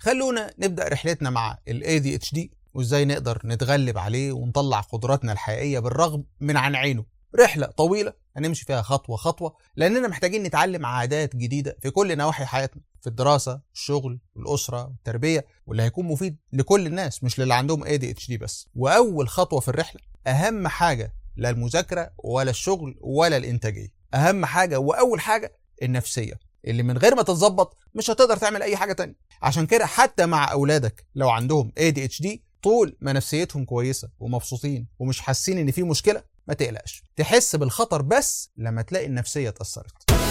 خلونا نبدا رحلتنا مع ال ADHD وازاي نقدر نتغلب عليه ونطلع قدراتنا الحقيقيه بالرغم من عن عينه رحله طويله هنمشي فيها خطوه خطوه لاننا محتاجين نتعلم عادات جديده في كل نواحي حياتنا في الدراسه الشغل الاسره التربيه واللي هيكون مفيد لكل الناس مش للي عندهم ADHD بس واول خطوه في الرحله اهم حاجه لا المذاكره ولا الشغل ولا الانتاجيه اهم حاجه واول حاجه النفسيه اللي من غير ما تتظبط مش هتقدر تعمل اي حاجه تانية عشان كده حتى مع اولادك لو عندهم ADHD طول ما نفسيتهم كويسه ومبسوطين ومش حاسين ان في مشكله ما تقلقش تحس بالخطر بس لما تلاقي النفسيه اتاثرت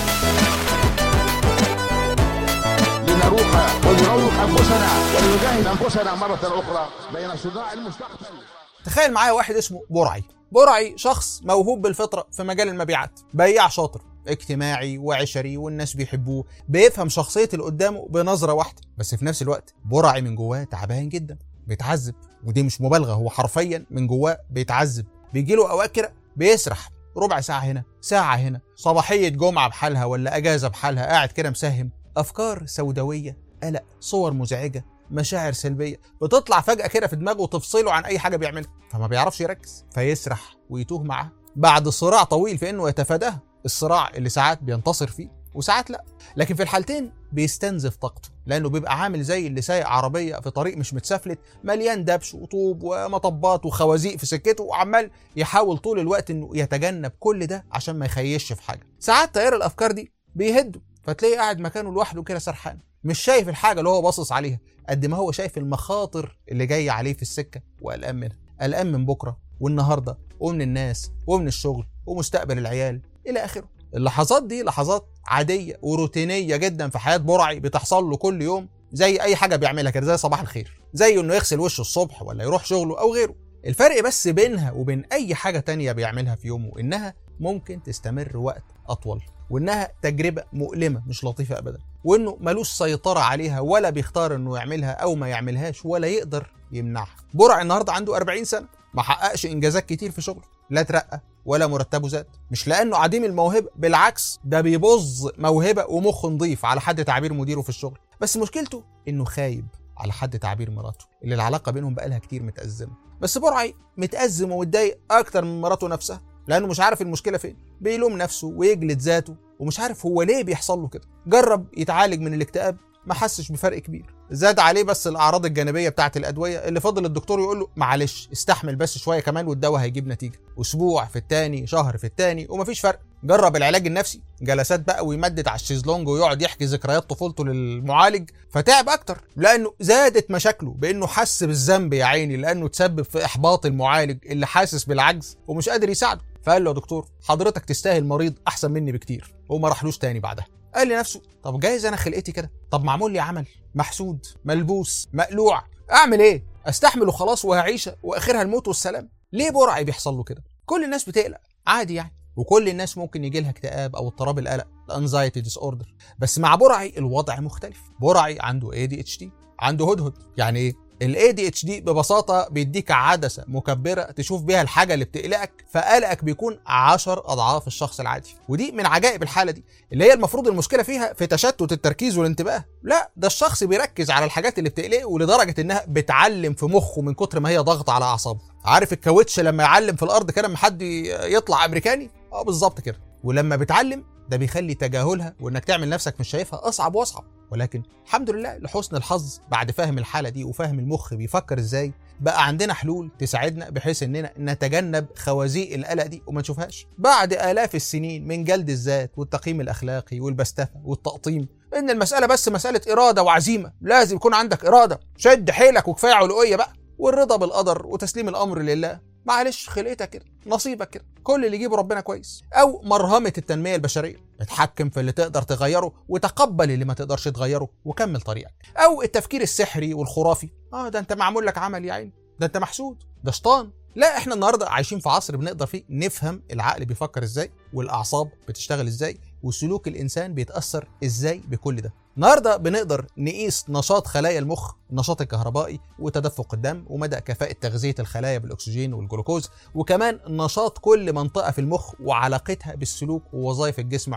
لنروح ونروح انفسنا ولنجاهد انفسنا مره اخرى بين صداع المستقبل تخيل معايا واحد اسمه برعي برعي شخص موهوب بالفطره في مجال المبيعات بياع شاطر اجتماعي وعشري والناس بيحبوه بيفهم شخصيه اللي قدامه بنظره واحده بس في نفس الوقت برعي من جواه تعبان جدا بيتعذب ودي مش مبالغه هو حرفيا من جواه بيتعذب بيجيله اوقات كده بيسرح ربع ساعه هنا ساعه هنا صباحيه جمعه بحالها ولا اجازه بحالها قاعد كده مسهم افكار سوداويه قلق صور مزعجه مشاعر سلبيه بتطلع فجاه كده في دماغه وتفصله عن اي حاجه بيعملها فما بيعرفش يركز فيسرح ويتوه معاها بعد صراع طويل في انه يتفاداها الصراع اللي ساعات بينتصر فيه وساعات لا لكن في الحالتين بيستنزف طاقته لانه بيبقى عامل زي اللي سايق عربيه في طريق مش متسفلت مليان دبش وطوب ومطبات وخوازيق في سكته وعمال يحاول طول الوقت انه يتجنب كل ده عشان ما يخيش في حاجه ساعات تيار الافكار دي بيهده فتلاقيه قاعد مكانه لوحده كده سرحان مش شايف الحاجه اللي هو باصص عليها قد ما هو شايف المخاطر اللي جايه عليه في السكه وقلقان منها قلقان من بكره والنهارده ومن الناس ومن الشغل ومستقبل العيال الى اخره اللحظات دي لحظات عاديه وروتينيه جدا في حياه برعي بتحصل له كل يوم زي اي حاجه بيعملها كده زي صباح الخير زي انه يغسل وشه الصبح ولا يروح شغله او غيره الفرق بس بينها وبين اي حاجه تانية بيعملها في يومه انها ممكن تستمر وقت اطول وانها تجربه مؤلمه مش لطيفه ابدا وانه ملوش سيطره عليها ولا بيختار انه يعملها او ما يعملهاش ولا يقدر يمنعها برع النهارده عنده 40 سنه ما حققش انجازات كتير في شغله لا ترقى ولا مرتبه زاد مش لانه عديم الموهبه بالعكس ده بيبظ موهبه ومخ نضيف على حد تعبير مديره في الشغل بس مشكلته انه خايب على حد تعبير مراته اللي العلاقه بينهم بقالها كتير متأزمه بس برعي متأزم ومتضايق اكتر من مراته نفسها لانه مش عارف المشكله فين بيلوم نفسه ويجلد ذاته ومش عارف هو ليه بيحصل له كده جرب يتعالج من الاكتئاب ما حسش بفرق كبير زاد عليه بس الاعراض الجانبيه بتاعه الادويه اللي فضل الدكتور يقول له معلش استحمل بس شويه كمان والدواء هيجيب نتيجه اسبوع في التاني شهر في التاني ومفيش فرق جرب العلاج النفسي جلسات بقى ويمدد على الشيزلونج ويقعد يحكي ذكريات طفولته للمعالج فتعب اكتر لانه زادت مشاكله بانه حس بالذنب يا عيني لانه تسبب في احباط المعالج اللي حاسس بالعجز ومش قادر يساعده فقال له يا دكتور حضرتك تستاهل مريض احسن مني بكتير وما راحلوش تاني بعدها قال لنفسه طب جايز انا خلقتي كده طب معمول لي عمل محسود ملبوس مقلوع اعمل ايه استحمل وخلاص وهعيش واخرها الموت والسلام ليه برعي بيحصل له كده كل الناس بتقلق عادي يعني وكل الناس ممكن يجي لها اكتئاب او اضطراب القلق الانزايتي ديس اوردر بس مع برعي الوضع مختلف برعي عنده ADHD عنده هدهد يعني ايه ال ADHD ببساطة بيديك عدسة مكبرة تشوف بيها الحاجة اللي بتقلقك فقلقك بيكون 10 أضعاف الشخص العادي ودي من عجائب الحالة دي اللي هي المفروض المشكلة فيها في تشتت التركيز والانتباه لا ده الشخص بيركز على الحاجات اللي بتقلقه لدرجة إنها بتعلم في مخه من كتر ما هي ضغط على أعصابه عارف الكاوتش لما يعلم في الأرض كده لما حد يطلع أمريكاني اه بالظبط كده ولما بتعلم ده بيخلي تجاهلها وانك تعمل نفسك مش شايفها اصعب واصعب ولكن الحمد لله لحسن الحظ بعد فهم الحاله دي وفهم المخ بيفكر ازاي بقى عندنا حلول تساعدنا بحيث اننا نتجنب خوازيق القلق دي وما نشوفهاش بعد الاف السنين من جلد الذات والتقييم الاخلاقي والبستفه والتقطيم ان المساله بس مساله اراده وعزيمه لازم يكون عندك اراده شد حيلك وكفايه علويه بقى والرضا بالقدر وتسليم الامر لله معلش خلقتك كده نصيبك كده كل اللي يجيبه ربنا كويس او مرهمه التنميه البشريه اتحكم في اللي تقدر تغيره وتقبل اللي ما تقدرش تغيره وكمل طريقك او التفكير السحري والخرافي اه ده انت معمول لك عمل يا عيني ده انت محسود ده شيطان لا احنا النهارده عايشين في عصر بنقدر فيه نفهم العقل بيفكر ازاي والاعصاب بتشتغل ازاي وسلوك الانسان بيتاثر ازاي بكل ده النهارده بنقدر نقيس نشاط خلايا المخ النشاط الكهربائي وتدفق الدم ومدى كفاءة تغذية الخلايا بالأكسجين والجلوكوز وكمان نشاط كل منطقة في المخ وعلاقتها بالسلوك ووظائف الجسم عموما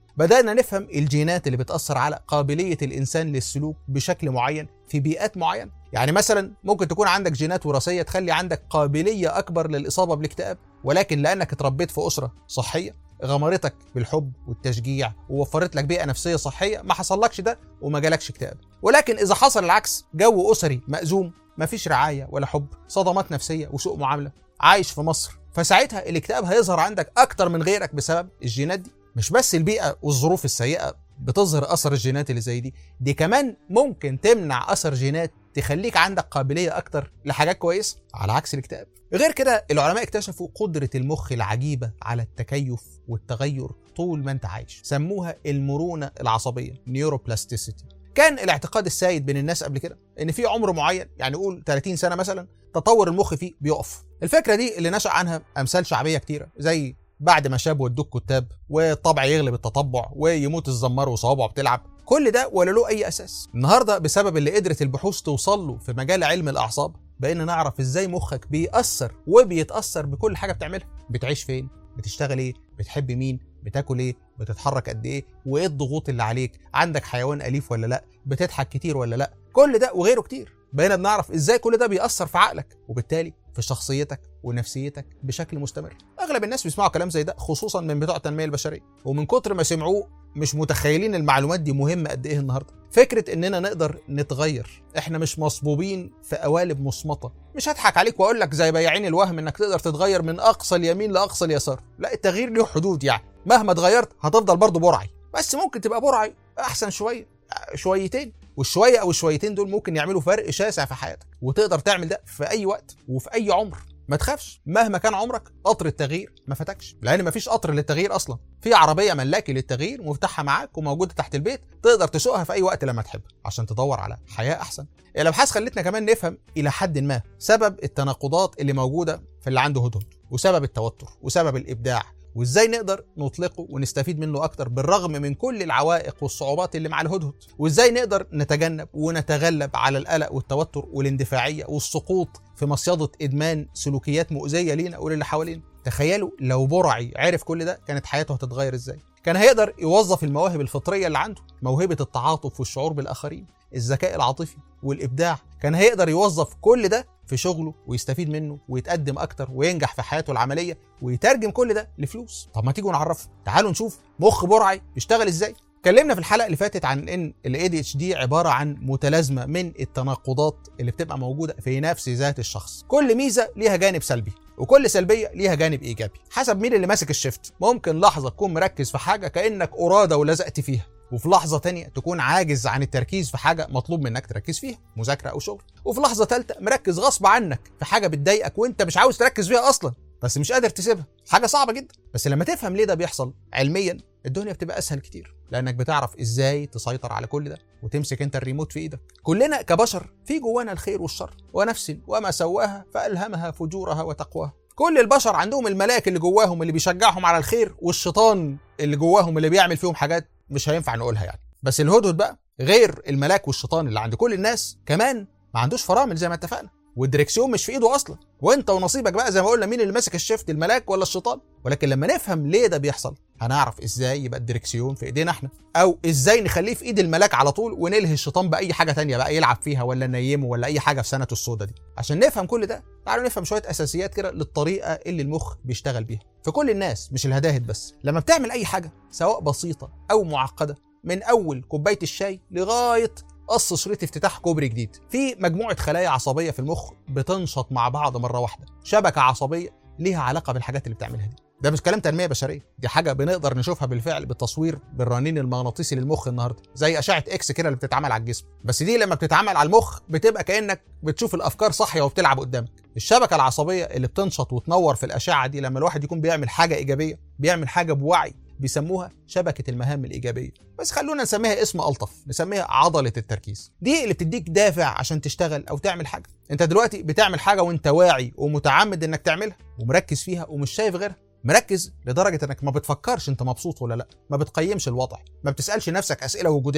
بدانا نفهم الجينات اللي بتاثر على قابليه الانسان للسلوك بشكل معين في بيئات معينه يعني مثلا ممكن تكون عندك جينات وراثيه تخلي عندك قابليه اكبر للاصابه بالاكتئاب ولكن لانك اتربيت في اسره صحيه غمرتك بالحب والتشجيع ووفرت لك بيئه نفسيه صحيه ما حصلكش ده وما جالكش اكتئاب ولكن اذا حصل العكس جو اسري مأزوم مفيش رعايه ولا حب صدمات نفسيه وسوء معامله عايش في مصر فساعتها الاكتئاب هيظهر عندك اكتر من غيرك بسبب الجينات دي مش بس البيئه والظروف السيئه بتظهر اثر الجينات اللي زي دي دي كمان ممكن تمنع اثر جينات تخليك عندك قابليه اكتر لحاجات كويسه على عكس الاكتئاب غير كده العلماء اكتشفوا قدره المخ العجيبه على التكيف والتغير طول ما انت عايش سموها المرونه العصبيه نيوروبلاستيسيتي كان الاعتقاد السائد بين الناس قبل كده ان في عمر معين يعني قول 30 سنه مثلا تطور المخ فيه بيقف الفكره دي اللي نشا عنها امثال شعبيه كتيره زي بعد ما شاب ودوك كتاب والطبع يغلب التطبع ويموت الزمار وصوابعه بتلعب كل ده ولا له اي اساس النهارده بسبب اللي قدرت البحوث توصل له في مجال علم الاعصاب بقينا نعرف ازاي مخك بيأثر وبيتأثر بكل حاجه بتعملها بتعيش فين بتشتغل ايه بتحب مين بتاكل ايه بتتحرك قد ايه وايه الضغوط اللي عليك عندك حيوان اليف ولا لا بتضحك كتير ولا لا كل ده وغيره كتير بقينا بنعرف ازاي كل ده بيأثر في عقلك وبالتالي في شخصيتك ونفسيتك بشكل مستمر اغلب الناس بيسمعوا كلام زي ده خصوصا من بتوع التنميه البشريه ومن كتر ما سمعوه مش متخيلين المعلومات دي مهمه قد ايه النهارده فكره اننا نقدر نتغير احنا مش مصبوبين في قوالب مصمته مش هضحك عليك واقول لك زي بياعين الوهم انك تقدر تتغير من اقصى اليمين لاقصى اليسار لا التغيير له حدود يعني مهما اتغيرت هتفضل برضه برعي بس ممكن تبقى برعي احسن شويه شويتين والشويه او الشويتين دول ممكن يعملوا فرق شاسع في حياتك وتقدر تعمل ده في اي وقت وفي اي عمر ما تخافش مهما كان عمرك قطر التغيير ما فاتكش لان مفيش قطر للتغيير اصلا في عربيه ملاكي للتغيير مفتاحها معاك وموجوده تحت البيت تقدر تسوقها في اي وقت لما تحب عشان تدور على حياه احسن الابحاث خلتنا كمان نفهم الى حد ما سبب التناقضات اللي موجوده في اللي عنده هدهد وسبب التوتر وسبب الابداع وازاي نقدر نطلقه ونستفيد منه اكتر بالرغم من كل العوائق والصعوبات اللي مع الهدهد وازاي نقدر نتجنب ونتغلب على القلق والتوتر والاندفاعيه والسقوط في مصيده ادمان سلوكيات مؤذيه لينا وللي حوالينا تخيلوا لو برعي عرف كل ده كانت حياته هتتغير ازاي كان هيقدر يوظف المواهب الفطريه اللي عنده موهبه التعاطف والشعور بالاخرين الذكاء العاطفي والابداع كان هيقدر يوظف كل ده في شغله ويستفيد منه ويتقدم اكتر وينجح في حياته العمليه ويترجم كل ده لفلوس طب ما تيجوا نعرفه تعالوا نشوف مخ برعي بيشتغل ازاي اتكلمنا في الحلقه اللي فاتت عن ان الاي دي اتش دي عباره عن متلازمه من التناقضات اللي بتبقى موجوده في نفس ذات الشخص كل ميزه ليها جانب سلبي وكل سلبيه ليها جانب ايجابي حسب مين اللي ماسك الشفت ممكن لحظه تكون مركز في حاجه كانك اراده ولزقت فيها وفي لحظه تانية تكون عاجز عن التركيز في حاجه مطلوب منك تركز فيها مذاكره او شغل وفي لحظه ثالثه مركز غصب عنك في حاجه بتضايقك وانت مش عاوز تركز فيها اصلا بس مش قادر تسيبها حاجه صعبه جدا بس لما تفهم ليه ده بيحصل علميا الدنيا بتبقى اسهل كتير لانك بتعرف ازاي تسيطر على كل ده وتمسك انت الريموت في ايدك كلنا كبشر في جوانا الخير والشر ونفس وما سواها فالهمها فجورها وتقواها كل البشر عندهم الملاك اللي جواهم اللي بيشجعهم على الخير والشيطان اللي جواهم اللي بيعمل فيهم حاجات مش هينفع نقولها يعني بس الهدهد بقى غير الملاك والشيطان اللي عند كل الناس كمان ما عندوش فرامل زي ما اتفقنا والدريكسيون مش في ايده اصلا وانت ونصيبك بقى زي ما قلنا مين اللي ماسك الشيفت الملاك ولا الشيطان ولكن لما نفهم ليه ده بيحصل هنعرف ازاي يبقى الدريكسيون في ايدينا احنا او ازاي نخليه في ايد الملاك على طول ونلهي الشيطان باي حاجه تانية بقى يلعب فيها ولا نيمه ولا اي حاجه في سنه السودا دي عشان نفهم كل ده تعالوا نفهم شويه اساسيات كده للطريقه اللي المخ بيشتغل بيها في كل الناس مش الهداهد بس لما بتعمل اي حاجه سواء بسيطه او معقده من اول كوبايه الشاي لغايه قص شريط افتتاح كوبري جديد في مجموعه خلايا عصبيه في المخ بتنشط مع بعض مره واحده شبكه عصبيه ليها علاقه بالحاجات اللي بتعملها دي ده مش كلام تنميه بشريه دي حاجه بنقدر نشوفها بالفعل بالتصوير بالرنين المغناطيسي للمخ النهارده زي اشعه اكس كده اللي بتتعمل على الجسم بس دي لما بتتعمل على المخ بتبقى كانك بتشوف الافكار صاحيه وبتلعب قدامك الشبكه العصبيه اللي بتنشط وتنور في الاشعه دي لما الواحد يكون بيعمل حاجه ايجابيه بيعمل حاجه بوعي بيسموها شبكة المهام الإيجابية بس خلونا نسميها اسم ألطف نسميها عضلة التركيز دي اللي بتديك دافع عشان تشتغل أو تعمل حاجة أنت دلوقتي بتعمل حاجة وأنت واعي ومتعمد إنك تعملها ومركز فيها ومش شايف غيرها مركز لدرجة إنك ما بتفكرش أنت مبسوط ولا لأ ما بتقيمش الوضع ما بتسألش نفسك أسئلة وجودية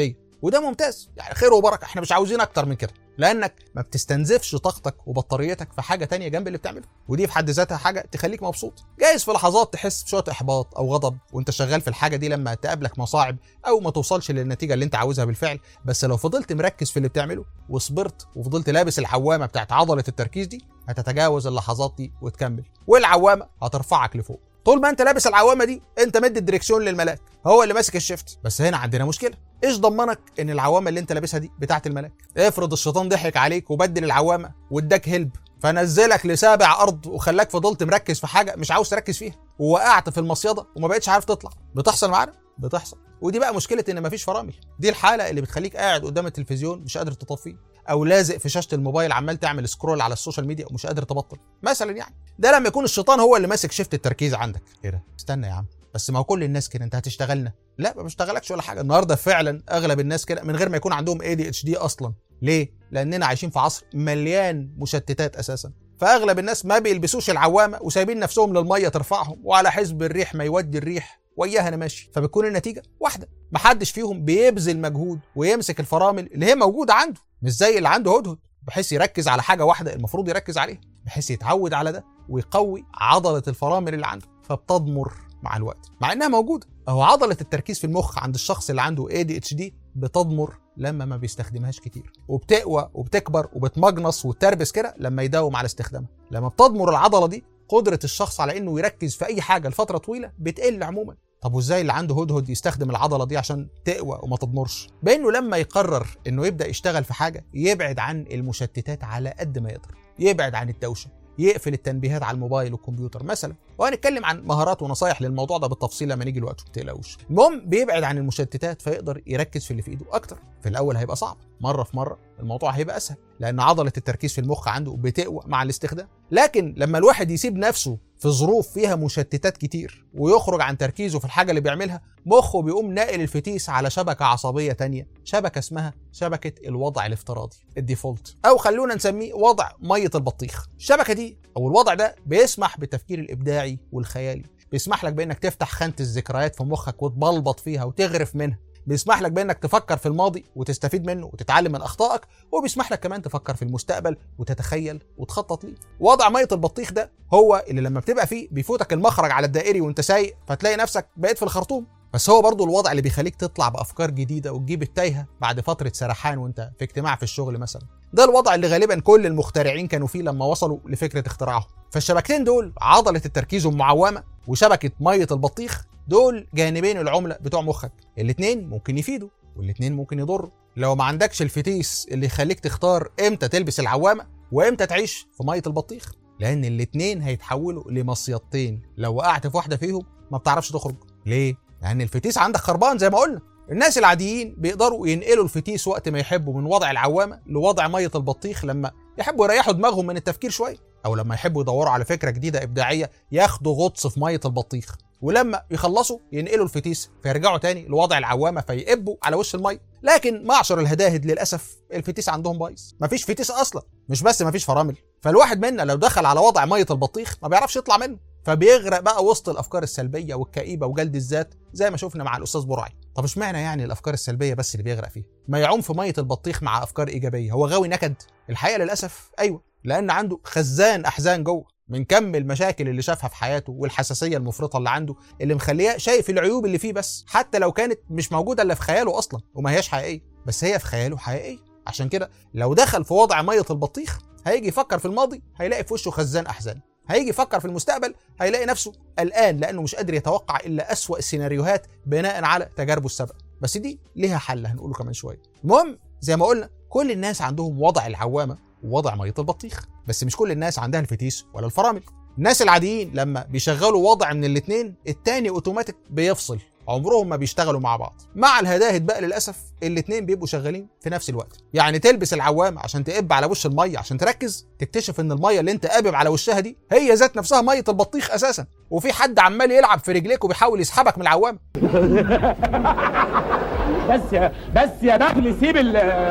وده ممتاز يعني خير وبركه احنا مش عاوزين اكتر من كده لانك ما بتستنزفش طاقتك وبطاريتك في حاجه تانية جنب اللي بتعمله ودي في حد ذاتها حاجه تخليك مبسوط جايز في لحظات تحس بشويه احباط او غضب وانت شغال في الحاجه دي لما تقابلك مصاعب او ما توصلش للنتيجه اللي انت عاوزها بالفعل بس لو فضلت مركز في اللي بتعمله وصبرت وفضلت لابس العوامه بتاعت عضله التركيز دي هتتجاوز اللحظات دي وتكمل والعوامه هترفعك لفوق طول ما انت لابس العوامه دي انت مد الدريكسيون للملاك هو اللي ماسك الشيفت بس هنا عندنا مشكله ايش ضمنك ان العوامه اللي انت لابسها دي بتاعه الملاك افرض الشيطان ضحك عليك وبدل العوامه واداك هلب فنزلك لسابع ارض وخلاك فضلت مركز في حاجه مش عاوز تركز فيها ووقعت في المصيده وما بقتش عارف تطلع بتحصل معانا بتحصل ودي بقى مشكله ان مفيش فرامل دي الحاله اللي بتخليك قاعد قدام التلفزيون مش قادر تطفيه او لازق في شاشه الموبايل عمال تعمل سكرول على السوشيال ميديا ومش قادر تبطل مثلا يعني ده لما يكون الشيطان هو اللي ماسك شيفت التركيز عندك ايه ده استنى يا عم بس ما هو كل الناس كده انت هتشتغلنا لا ما بشتغلكش ولا حاجه النهارده فعلا اغلب الناس كده من غير ما يكون عندهم اي دي اتش دي اصلا ليه لاننا عايشين في عصر مليان مشتتات اساسا فاغلب الناس ما بيلبسوش العوامه وسايبين نفسهم للميه ترفعهم وعلى حزب الريح ما يودي الريح وياها انا ماشي فبتكون النتيجه واحده محدش فيهم بيبذل مجهود ويمسك الفرامل اللي هي موجوده عنده مش زي اللي عنده هدهد بحيث يركز على حاجه واحده المفروض يركز عليها بحيث يتعود على ده ويقوي عضله الفرامل اللي عنده فبتضمر مع الوقت مع انها موجوده اهو عضله التركيز في المخ عند الشخص اللي عنده اي دي اتش دي بتضمر لما ما بيستخدمهاش كتير وبتقوى وبتكبر وبتمجنص وتربس كده لما يداوم على استخدامها لما بتضمر العضله دي قدره الشخص على انه يركز في اي حاجه لفتره طويله بتقل عموما طب وازاي اللي عنده هدهد يستخدم العضله دي عشان تقوى وما تضمرش بانه لما يقرر انه يبدا يشتغل في حاجه يبعد عن المشتتات على قد ما يقدر يبعد عن الدوشه يقفل التنبيهات على الموبايل والكمبيوتر مثلا وهنتكلم عن مهارات ونصايح للموضوع ده بالتفصيل لما نيجي الوقت ما تقلقوش المهم بيبعد عن المشتتات فيقدر يركز في اللي في ايده اكتر في الاول هيبقى صعب مره في مره الموضوع هيبقى اسهل لان عضله التركيز في المخ عنده بتقوى مع الاستخدام لكن لما الواحد يسيب نفسه في ظروف فيها مشتتات كتير ويخرج عن تركيزه في الحاجه اللي بيعملها مخه بيقوم ناقل الفتيس على شبكه عصبيه تانية شبكه اسمها شبكه الوضع الافتراضي الديفولت او خلونا نسميه وضع ميه البطيخ الشبكه دي او الوضع ده بيسمح بالتفكير الابداعي والخيالي بيسمح لك بانك تفتح خانه الذكريات في مخك وتبلبط فيها وتغرف منها بيسمح لك بانك تفكر في الماضي وتستفيد منه وتتعلم من اخطائك وبيسمح لك كمان تفكر في المستقبل وتتخيل وتخطط ليه وضع ميه البطيخ ده هو اللي لما بتبقى فيه بيفوتك المخرج على الدائري وانت سايق فتلاقي نفسك بقيت في الخرطوم بس هو برضه الوضع اللي بيخليك تطلع بافكار جديده وتجيب التايهه بعد فتره سرحان وانت في اجتماع في الشغل مثلا ده الوضع اللي غالبا كل المخترعين كانوا فيه لما وصلوا لفكره اختراعهم فالشبكتين دول عضله التركيز المعومه وشبكه ميه البطيخ دول جانبين العمله بتوع مخك الاثنين ممكن يفيدوا والاثنين ممكن يضروا لو ما عندكش الفتيس اللي يخليك تختار امتى تلبس العوامه وامتى تعيش في ميه البطيخ لان الاثنين هيتحولوا لمصيدتين لو وقعت في واحده فيهم ما بتعرفش تخرج ليه لان الفتيس عندك خربان زي ما قلنا الناس العاديين بيقدروا ينقلوا الفتيس وقت ما يحبوا من وضع العوامه لوضع ميه البطيخ لما يحبوا يريحوا دماغهم من التفكير شويه او لما يحبوا يدوروا على فكره جديده ابداعيه ياخدوا غطس في ميه البطيخ ولما يخلصوا ينقلوا الفتيس فيرجعوا تاني لوضع العوامه فيقبوا على وش الميه لكن معشر الهداهد للاسف الفتيس عندهم بايظ مفيش فتيس اصلا مش بس مفيش فرامل فالواحد منا لو دخل على وضع ميه البطيخ ما بيعرفش يطلع منه فبيغرق بقى وسط الافكار السلبيه والكئيبه وجلد الذات زي ما شفنا مع الاستاذ برعي طب اشمعنى يعني الافكار السلبيه بس اللي بيغرق فيها ما يعوم في ميه البطيخ مع افكار ايجابيه هو غاوي نكد الحقيقه للاسف ايوه لان عنده خزان احزان جوه من كم المشاكل اللي شافها في حياته والحساسيه المفرطه اللي عنده اللي مخليه شايف العيوب اللي فيه بس حتى لو كانت مش موجوده الا في خياله اصلا وما هياش حقيقيه بس هي في خياله حقيقيه عشان كده لو دخل في وضع ميه البطيخ هيجي يفكر في الماضي هيلاقي في وشه خزان احزان هيجي يفكر في المستقبل هيلاقي نفسه قلقان لانه مش قادر يتوقع الا اسوا السيناريوهات بناء على تجاربه السابقه بس دي ليها حل هنقوله كمان شويه المهم زي ما قلنا كل الناس عندهم وضع العوامه ووضع ميه البطيخ بس مش كل الناس عندها الفتيس ولا الفرامل الناس العاديين لما بيشغلوا وضع من الاثنين التاني اوتوماتيك بيفصل عمرهم ما بيشتغلوا مع بعض مع الهداهد بقى للاسف الاثنين بيبقوا شغالين في نفس الوقت يعني تلبس العوامه عشان تقب على وش الميه عشان تركز تكتشف ان الميه اللي انت قابب على وشها دي هي ذات نفسها ميه البطيخ اساسا وفي حد عمال يلعب في رجليك وبيحاول يسحبك من العوامه بس يا بس يا دخل سيب ال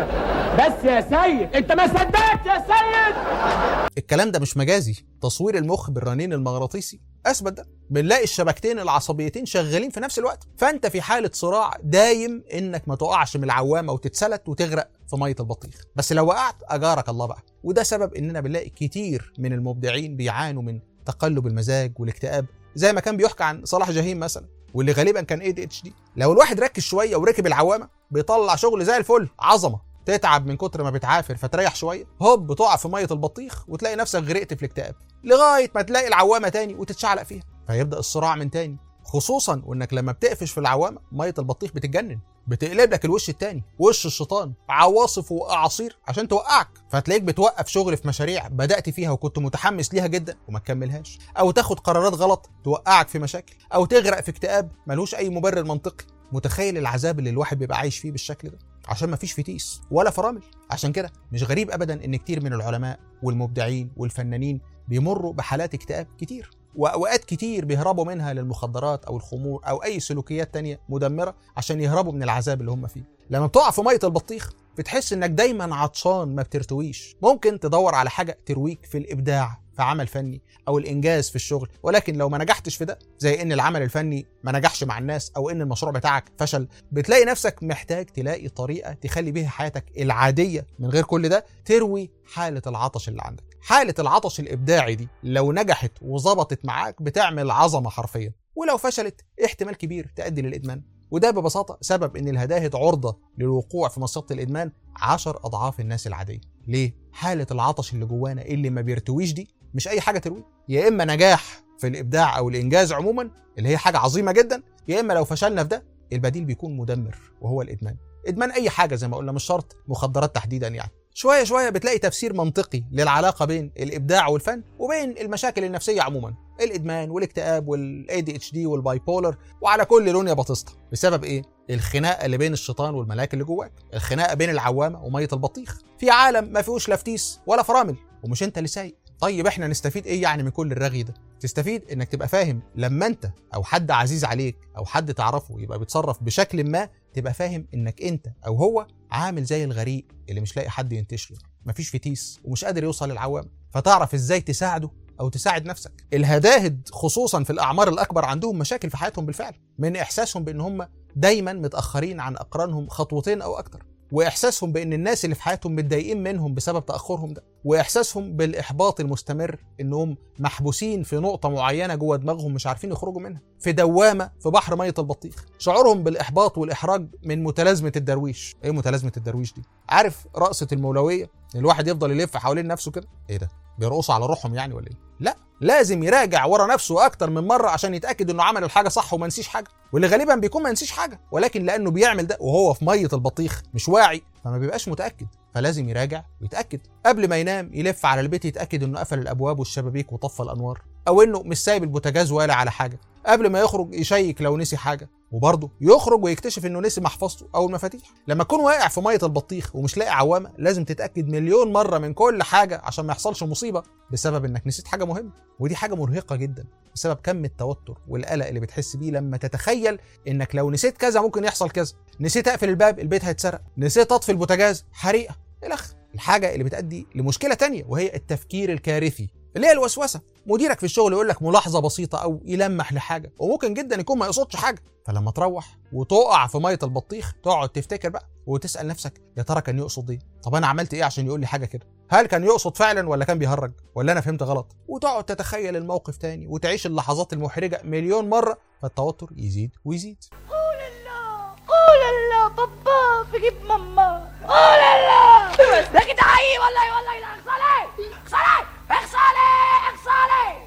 بس يا سيد انت ما صدقت يا سيد الكلام ده مش مجازي تصوير المخ بالرنين المغناطيسي اثبت ده بنلاقي الشبكتين العصبيتين شغالين في نفس الوقت فانت في حاله صراع دايم انك ما تقعش من العوامه وتتسلت وتغرق في ميه البطيخ بس لو وقعت اجارك الله بقى وده سبب اننا بنلاقي كتير من المبدعين بيعانوا من تقلب المزاج والاكتئاب زي ما كان بيحكى عن صلاح جاهين مثلا واللي غالبا كان اي دي اتش دي لو الواحد ركز شويه وركب العوامه بيطلع شغل زي الفل عظمه تتعب من كتر ما بتعافر فتريح شويه هوب تقع في ميه البطيخ وتلاقي نفسك غرقت في الاكتئاب لغايه ما تلاقي العوامه تاني وتتشعلق فيها فيبدا الصراع من تاني خصوصا وانك لما بتقفش في العوامه ميه البطيخ بتتجنن بتقلب لك الوش التاني وش الشيطان عواصف واعاصير عشان توقعك فتلاقيك بتوقف شغل في مشاريع بدات فيها وكنت متحمس ليها جدا وما تكملهاش او تاخد قرارات غلط توقعك في مشاكل او تغرق في اكتئاب ملوش اي مبرر منطقي متخيل العذاب اللي الواحد بيبقى عايش فيه بالشكل ده عشان ما فيش فتيس ولا فرامل عشان كده مش غريب ابدا ان كتير من العلماء والمبدعين والفنانين بيمروا بحالات اكتئاب كتير واوقات كتير بيهربوا منها للمخدرات او الخمور او اي سلوكيات تانية مدمره عشان يهربوا من العذاب اللي هم فيه لما بتقع في ميه البطيخ بتحس انك دايما عطشان ما بترتويش ممكن تدور على حاجه ترويك في الابداع في عمل فني او الانجاز في الشغل ولكن لو ما نجحتش في ده زي ان العمل الفني ما نجحش مع الناس او ان المشروع بتاعك فشل بتلاقي نفسك محتاج تلاقي طريقه تخلي بيها حياتك العاديه من غير كل ده تروي حاله العطش اللي عندك حاله العطش الابداعي دي لو نجحت وظبطت معاك بتعمل عظمه حرفيا ولو فشلت احتمال كبير تؤدي للادمان وده ببساطة سبب إن الهداهد عرضة للوقوع في مصيدة الإدمان عشر أضعاف الناس العادية. ليه؟ حالة العطش اللي جوانا اللي ما بيرتويش دي مش أي حاجة ترويه، يا إما نجاح في الإبداع أو الإنجاز عموما اللي هي حاجة عظيمة جدا، يا إما لو فشلنا في ده البديل بيكون مدمر وهو الإدمان. إدمان أي حاجة زي ما قلنا مش شرط مخدرات تحديدا يعني. شوية شوية بتلاقي تفسير منطقي للعلاقة بين الإبداع والفن وبين المشاكل النفسية عموما الادمان والاكتئاب والاي دي اتش دي والباي بولر وعلى كل لون يا بطيستا بسبب ايه الخناقه اللي بين الشيطان والملاك اللي جواك الخناقه بين العوامه وميه البطيخ في عالم ما فيهوش لا فتيس ولا فرامل ومش انت اللي سايق طيب احنا نستفيد ايه يعني من كل الرغي ده تستفيد انك تبقى فاهم لما انت او حد عزيز عليك او حد تعرفه يبقى بيتصرف بشكل ما تبقى فاهم انك انت او هو عامل زي الغريق اللي مش لاقي حد ينتشله مفيش فتيس ومش قادر يوصل للعوامه فتعرف ازاي تساعده او تساعد نفسك الهداهد خصوصا في الاعمار الاكبر عندهم مشاكل في حياتهم بالفعل من احساسهم بان هم دايما متاخرين عن اقرانهم خطوتين او اكتر واحساسهم بان الناس اللي في حياتهم متضايقين منهم بسبب تاخرهم ده واحساسهم بالاحباط المستمر انهم محبوسين في نقطه معينه جوه دماغهم مش عارفين يخرجوا منها في دوامه في بحر ميه البطيخ شعورهم بالاحباط والاحراج من متلازمه الدرويش ايه متلازمه الدرويش دي عارف رقصه المولويه الواحد يفضل يلف حوالين نفسه كده ايه ده بيرقصوا على روحهم يعني ولا ايه لا لازم يراجع ورا نفسه اكتر من مره عشان يتاكد انه عمل الحاجه صح وما نسيش حاجه واللي غالبا بيكون ما نسيش حاجه ولكن لانه بيعمل ده وهو في ميه البطيخ مش واعي فما بيبقاش متاكد فلازم يراجع ويتاكد قبل ما ينام يلف على البيت يتاكد انه قفل الابواب والشبابيك وطفى الانوار او انه مش سايب البوتاجاز ولا على حاجه قبل ما يخرج يشيك لو نسي حاجه وبرضه يخرج ويكتشف انه نسي محفظته او المفاتيح لما تكون واقع في ميه البطيخ ومش لاقي عوامه لازم تتاكد مليون مره من كل حاجه عشان ما يحصلش مصيبه بسبب انك نسيت حاجه مهمه ودي حاجه مرهقه جدا بسبب كم التوتر والقلق اللي بتحس بيه لما تتخيل انك لو نسيت كذا ممكن يحصل كذا نسيت اقفل الباب البيت هيتسرق نسيت اطفي البوتاجاز حريقه الاخ الحاجه اللي بتؤدي لمشكله تانية وهي التفكير الكارثي اللي هي الوسوسه مديرك في الشغل يقول لك ملاحظه بسيطه او يلمح لحاجه وممكن جدا يكون ما يقصدش حاجه فلما تروح وتقع في ميه البطيخ تقعد تفتكر بقى وتسال نفسك يا ترى كان يقصد ايه طب انا عملت ايه عشان يقول لي حاجه كده هل كان يقصد فعلا ولا كان بيهرج ولا انا فهمت غلط وتقعد تتخيل الموقف تاني وتعيش اللحظات المحرجه مليون مره فالتوتر يزيد ويزيد قول الله قول الله بابا في جيب ماما قول الله لكن تعالي والله والله اغسلي اغسلي اغسلي اغسلي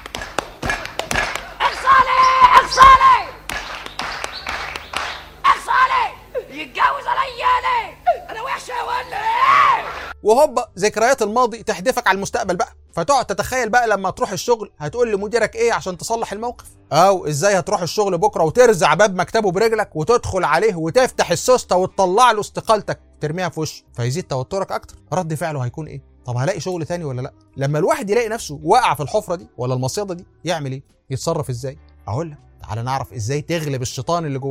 اغسلي اغسلي اغسلي يتجوز عليا ليه انا وحشه ولا ايه وهوبا ذكريات الماضي تحدفك على المستقبل بقى فتقعد تتخيل بقى لما تروح الشغل هتقول لمديرك ايه عشان تصلح الموقف او ازاي هتروح الشغل بكره وترزع باب مكتبه برجلك وتدخل عليه وتفتح السوسته وتطلع له استقالتك ترميها في وشه فيزيد توترك اكتر رد فعله هيكون ايه طب هلاقي شغل تاني ولا لا لما الواحد يلاقي نفسه واقع في الحفره دي ولا المصيده دي يعمل ايه يتصرف ازاي اقول لك تعالى نعرف ازاي تغلب الشيطان اللي جواك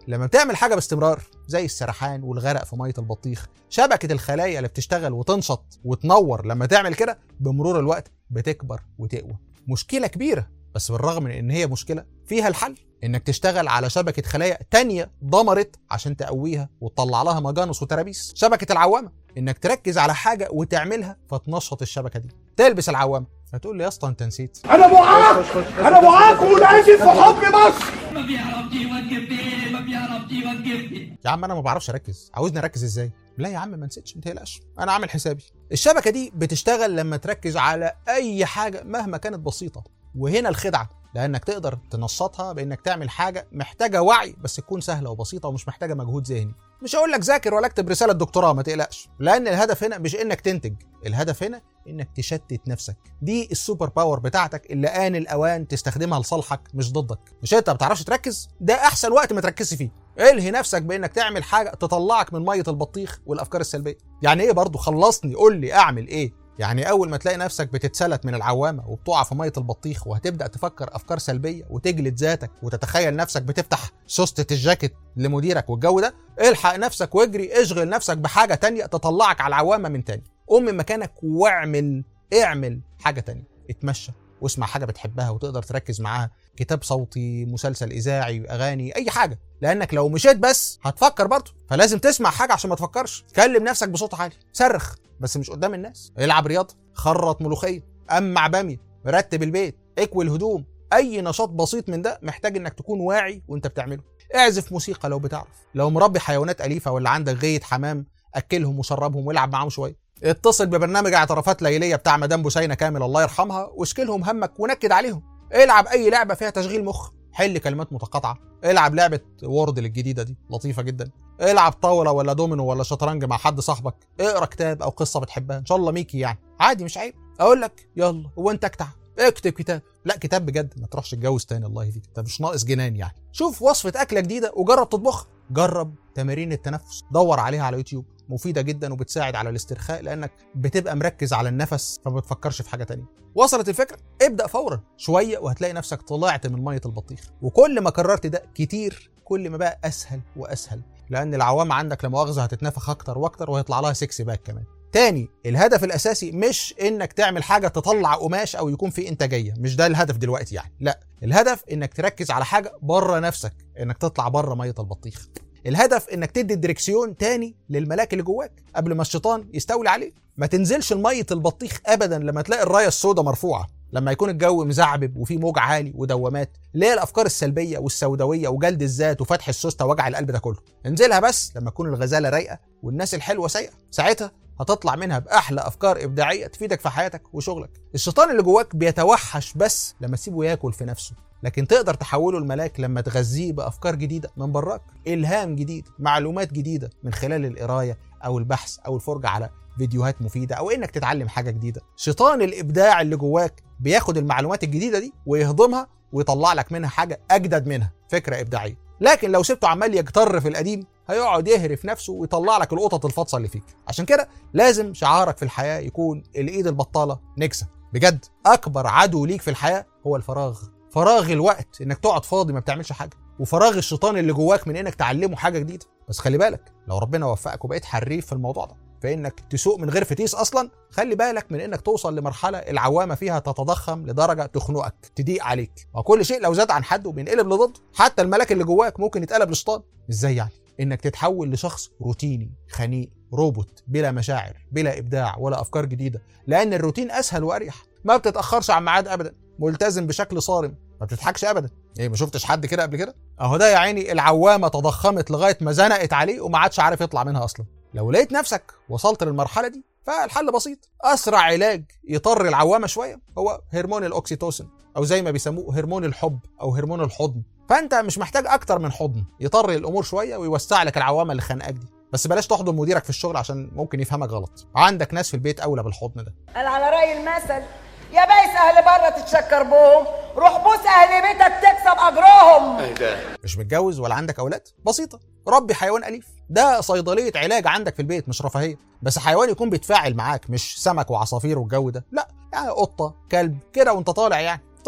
لما بتعمل حاجه باستمرار زي السرحان والغرق في ميه البطيخ شبكه الخلايا اللي بتشتغل وتنشط وتنور لما تعمل كده بمرور الوقت بتكبر وتقوى مشكله كبيره بس بالرغم من ان هي مشكله فيها الحل انك تشتغل على شبكه خلايا تانية ضمرت عشان تقويها وتطلع لها مجانس وترابيس شبكه العوامه انك تركز على حاجه وتعملها فتنشط الشبكه دي تلبس العوامه فتقول لي يا اسطى انت نسيت انا معاك انا معاك ونازل في حب مصر ما بيعرف يوقفني ما بيعرف يوقفني يا عم انا ما بعرفش اركز عاوزني اركز ازاي لا يا عم ما نسيتش ما تقلقش انا عامل حسابي الشبكه دي بتشتغل لما تركز على اي حاجه مهما كانت بسيطه وهنا الخدعه لانك تقدر تنشطها بانك تعمل حاجه محتاجه وعي بس تكون سهله وبسيطه ومش محتاجه مجهود ذهني مش هقول لك ذاكر ولا اكتب رساله دكتوراه ما تقلقش لان الهدف هنا مش انك تنتج الهدف هنا انك تشتت نفسك دي السوبر باور بتاعتك اللي آن الاوان تستخدمها لصالحك مش ضدك مش انت ما بتعرفش تركز ده احسن وقت ما تركزش فيه الهي نفسك بانك تعمل حاجه تطلعك من ميه البطيخ والافكار السلبيه يعني ايه برضو خلصني قول لي اعمل ايه يعني اول ما تلاقي نفسك بتتسلت من العوامه وبتقع في ميه البطيخ وهتبدا تفكر افكار سلبيه وتجلد ذاتك وتتخيل نفسك بتفتح سوستة الجاكيت لمديرك والجو ده الحق نفسك واجري اشغل نفسك بحاجه تانية تطلعك على العوامه من تاني قوم من مكانك واعمل اعمل حاجه تانية اتمشى واسمع حاجه بتحبها وتقدر تركز معاها كتاب صوتي مسلسل اذاعي اغاني اي حاجه لانك لو مشيت بس هتفكر برضه فلازم تسمع حاجه عشان ما تفكرش كلم نفسك بصوت عالي صرخ بس مش قدام الناس العب رياضه خرط ملوخيه امع باميه رتب البيت اكوي الهدوم اي نشاط بسيط من ده محتاج انك تكون واعي وانت بتعمله اعزف موسيقى لو بتعرف لو مربي حيوانات اليفه ولا عندك غيه حمام اكلهم وشربهم والعب معاهم شويه اتصل ببرنامج اعترافات ليليه بتاع مدام بوسينه كامل الله يرحمها واشكلهم همك ونكد عليهم العب اي لعبه فيها تشغيل مخ حل كلمات متقاطعه العب لعبه وورد الجديده دي لطيفه جدا العب طاوله ولا دومينو ولا شطرنج مع حد صاحبك اقرا كتاب او قصه بتحبها ان شاء الله ميكي يعني عادي مش عيب اقول لك يلا هو انت اكتع اكتب كتاب لا كتاب بجد ما تروحش تتجوز تاني الله يهديك انت مش ناقص جنان يعني شوف وصفه اكله جديده وجرب تطبخها جرب تمارين التنفس دور عليها على يوتيوب مفيدة جدا وبتساعد على الاسترخاء لأنك بتبقى مركز على النفس فما بتفكرش في حاجة تانية وصلت الفكرة ابدأ فورا شوية وهتلاقي نفسك طلعت من مية البطيخ وكل ما كررت ده كتير كل ما بقى أسهل وأسهل لأن العوامة عندك لمؤاخذة هتتنفخ أكتر وأكتر وهيطلع لها سكس باك كمان تاني الهدف الاساسي مش انك تعمل حاجه تطلع قماش او يكون في انتاجيه مش ده الهدف دلوقتي يعني لا الهدف انك تركز على حاجه بره نفسك انك تطلع بره ميه البطيخ الهدف انك تدي الدركسيون تاني للملاك اللي جواك قبل ما الشيطان يستولي عليه ما تنزلش لميه البطيخ ابدا لما تلاقي الرايه السوداء مرفوعه لما يكون الجو مزعبب وفي موج عالي ودوامات اللي هي الافكار السلبيه والسوداويه وجلد الذات وفتح السوسته ووجع القلب ده كله انزلها بس لما تكون الغزاله رايقه والناس الحلوه سايقه ساعتها هتطلع منها باحلى افكار ابداعيه تفيدك في حياتك وشغلك الشيطان اللي جواك بيتوحش بس لما تسيبه ياكل في نفسه لكن تقدر تحوله الملاك لما تغذيه بافكار جديده من براك الهام جديد معلومات جديده من خلال القرايه او البحث او الفرجه على فيديوهات مفيده او انك تتعلم حاجه جديده شيطان الابداع اللي جواك بياخد المعلومات الجديده دي ويهضمها ويطلع لك منها حاجه اجدد منها فكره ابداعيه لكن لو سبته عمال يجتر في القديم هيقعد يهرف نفسه ويطلع لك القطط الفاطسه اللي فيك عشان كده لازم شعارك في الحياه يكون الايد البطاله نكسه بجد اكبر عدو ليك في الحياه هو الفراغ فراغ الوقت انك تقعد فاضي ما بتعملش حاجه وفراغ الشيطان اللي جواك من انك تعلمه حاجه جديده بس خلي بالك لو ربنا وفقك وبقيت حريف في الموضوع ده فانك تسوق من غير فتيس اصلا خلي بالك من انك توصل لمرحله العوامه فيها تتضخم لدرجه تخنقك تضيق عليك وكل شيء لو زاد عن حده بينقلب لضده حتى الملاك اللي جواك ممكن يتقلب لشيطان ازاي يعني انك تتحول لشخص روتيني خنيق روبوت بلا مشاعر بلا ابداع ولا افكار جديده لان الروتين اسهل واريح ما بتتاخرش عن ميعاد ابدا ملتزم بشكل صارم ما بتضحكش ابدا ايه ما شفتش حد كده قبل كده اهو ده يا عيني العوامه تضخمت لغايه ما زنقت عليه وما عادش عارف يطلع منها اصلا لو لقيت نفسك وصلت للمرحله دي فالحل بسيط اسرع علاج يطر العوامه شويه هو هرمون الاوكسيتوسين او زي ما بيسموه هرمون الحب او هرمون الحضن فانت مش محتاج اكتر من حضن يطر الامور شويه ويوسع لك العوامه اللي خانقاك دي بس بلاش تحضن مديرك في الشغل عشان ممكن يفهمك غلط عندك ناس في البيت اولى بالحضن ده قال على رأي المثل يا بايس أهل بره تتشكر بهم روح بوس أهل بيتك تكسب أجرهم مش متجوز ولا عندك اولاد بسيطه ربي حيوان اليف ده صيدليه علاج عندك في البيت مش رفاهيه بس حيوان يكون بيتفاعل معاك مش سمك وعصافير والجو ده لا يعني قطه كلب كده وانت طالع يعني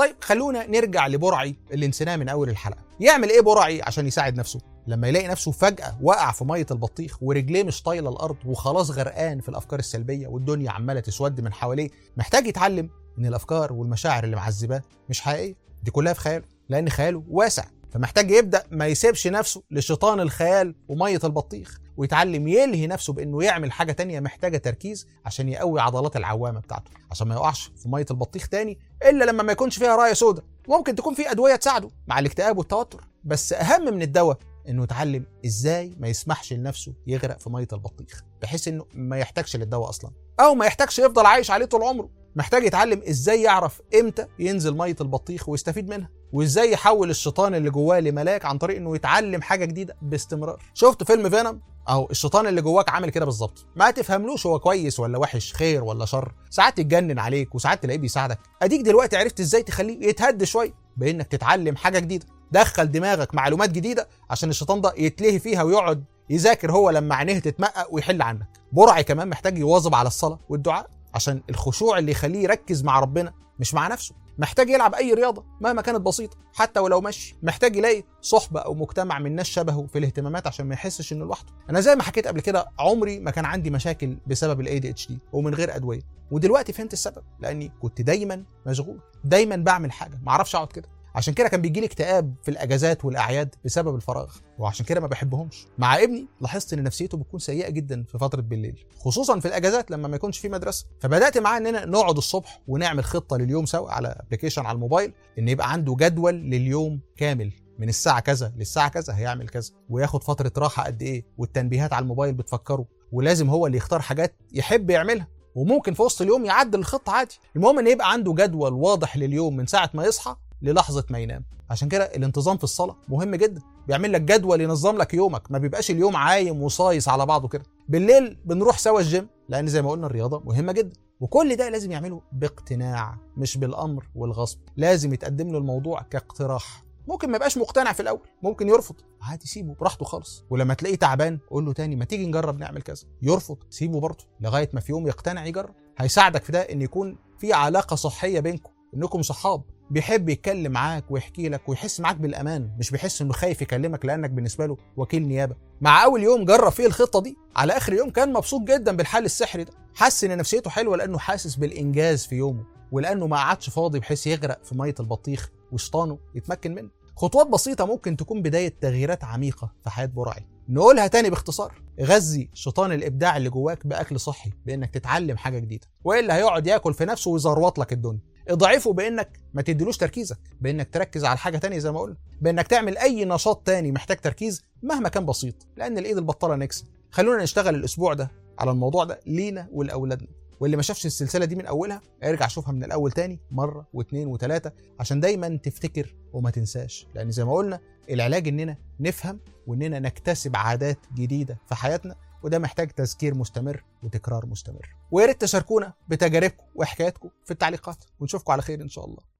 طيب خلونا نرجع لبرعي اللي نسيناه من اول الحلقه يعمل ايه برعي عشان يساعد نفسه لما يلاقي نفسه فجاه وقع في ميه البطيخ ورجليه مش طايله الارض وخلاص غرقان في الافكار السلبيه والدنيا عماله تسود من حواليه محتاج يتعلم ان الافكار والمشاعر اللي معذباه مش حقيقيه دي كلها في خياله لان خياله واسع فمحتاج يبدا ما يسيبش نفسه لشيطان الخيال وميه البطيخ ويتعلم يلهي نفسه بانه يعمل حاجه تانية محتاجه تركيز عشان يقوي عضلات العوامه بتاعته عشان ما يقعش في ميه البطيخ تاني الا لما ما يكونش فيها رايه سوداء ممكن تكون في ادويه تساعده مع الاكتئاب والتوتر بس اهم من الدواء انه يتعلم ازاي ما يسمحش لنفسه يغرق في ميه البطيخ بحيث انه ما يحتاجش للدواء اصلا او ما يحتاجش يفضل عايش عليه طول عمره محتاج يتعلم ازاي يعرف امتى ينزل ميه البطيخ ويستفيد منها وازاي يحول الشيطان اللي جواه لملاك عن طريق انه يتعلم حاجه جديده باستمرار شفت فيلم فينوم اهو الشيطان اللي جواك عامل كده بالظبط ما تفهملوش هو كويس ولا وحش خير ولا شر ساعات يتجنن عليك وساعات تلاقيه بيساعدك اديك دلوقتي عرفت ازاي تخليه يتهد شويه بانك تتعلم حاجه جديده دخل دماغك معلومات جديده عشان الشيطان ده يتلهي فيها ويقعد يذاكر هو لما عينيه تتمقق ويحل عنك برعي كمان محتاج يواظب على الصلاه والدعاء عشان الخشوع اللي يخليه يركز مع ربنا مش مع نفسه محتاج يلعب اي رياضه مهما كانت بسيطه حتى ولو مشي محتاج يلاقي صحبه او مجتمع من ناس شبهه في الاهتمامات عشان ما يحسش انه لوحده انا زي ما حكيت قبل كده عمري ما كان عندي مشاكل بسبب الاي دي اتش دي ومن غير ادويه ودلوقتي فهمت السبب لاني كنت دايما مشغول دايما بعمل حاجه ما اعرفش اقعد كده عشان كده كان بيجي لي اكتئاب في الاجازات والاعياد بسبب الفراغ وعشان كده ما بحبهمش مع ابني لاحظت ان نفسيته بتكون سيئه جدا في فتره بالليل خصوصا في الاجازات لما ما يكونش في مدرسه فبدات معاه اننا نقعد الصبح ونعمل خطه لليوم سوا على ابلكيشن على الموبايل ان يبقى عنده جدول لليوم كامل من الساعة كذا للساعة كذا هيعمل كذا وياخد فترة راحة قد إيه والتنبيهات على الموبايل بتفكره ولازم هو اللي يختار حاجات يحب يعملها وممكن في وسط اليوم يعدل الخطة عادي المهم ان يبقى عنده جدول واضح لليوم من ساعة ما يصحى للحظة ما ينام عشان كده الانتظام في الصلاة مهم جدا بيعمل لك جدول ينظم لك يومك ما بيبقاش اليوم عايم وصايص على بعضه كده بالليل بنروح سوا الجيم لان زي ما قلنا الرياضة مهمة جدا وكل ده لازم يعمله باقتناع مش بالامر والغصب لازم يتقدم له الموضوع كاقتراح ممكن ما يبقاش مقتنع في الاول ممكن يرفض عادي سيبه براحته خالص ولما تلاقيه تعبان قول له تاني ما تيجي نجرب نعمل كذا يرفض سيبه برضه لغايه ما في يوم يقتنع يجرب هيساعدك في ده ان يكون في علاقه صحيه بينكم انكم صحاب بيحب يتكلم معاك ويحكي لك ويحس معاك بالامان مش بيحس انه خايف يكلمك لانك بالنسبه له وكيل نيابه مع اول يوم جرب فيه الخطه دي على اخر يوم كان مبسوط جدا بالحل السحري ده حس ان نفسيته حلوه لانه حاسس بالانجاز في يومه ولانه ما قعدش فاضي بحيث يغرق في ميه البطيخ وشيطانه يتمكن منه خطوات بسيطة ممكن تكون بداية تغييرات عميقة في حياة برعي نقولها تاني باختصار غذي شيطان الإبداع اللي جواك بأكل صحي بإنك تتعلم حاجة جديدة وإلا هيقعد ياكل في نفسه ويزروط لك الدنيا اضعفه بانك ما تديلوش تركيزك بانك تركز على حاجه تانية زي ما قلنا بانك تعمل اي نشاط تاني محتاج تركيز مهما كان بسيط لان الايد البطاله نكسه خلونا نشتغل الاسبوع ده على الموضوع ده لينا ولاولادنا واللي ما شافش السلسله دي من اولها ارجع شوفها من الاول تاني مره واثنين وثلاثه عشان دايما تفتكر وما تنساش لان زي ما قلنا العلاج اننا نفهم واننا نكتسب عادات جديده في حياتنا وده محتاج تذكير مستمر وتكرار مستمر ويا ريت تشاركونا بتجاربكم وحكاياتكم في التعليقات ونشوفكم على خير ان شاء الله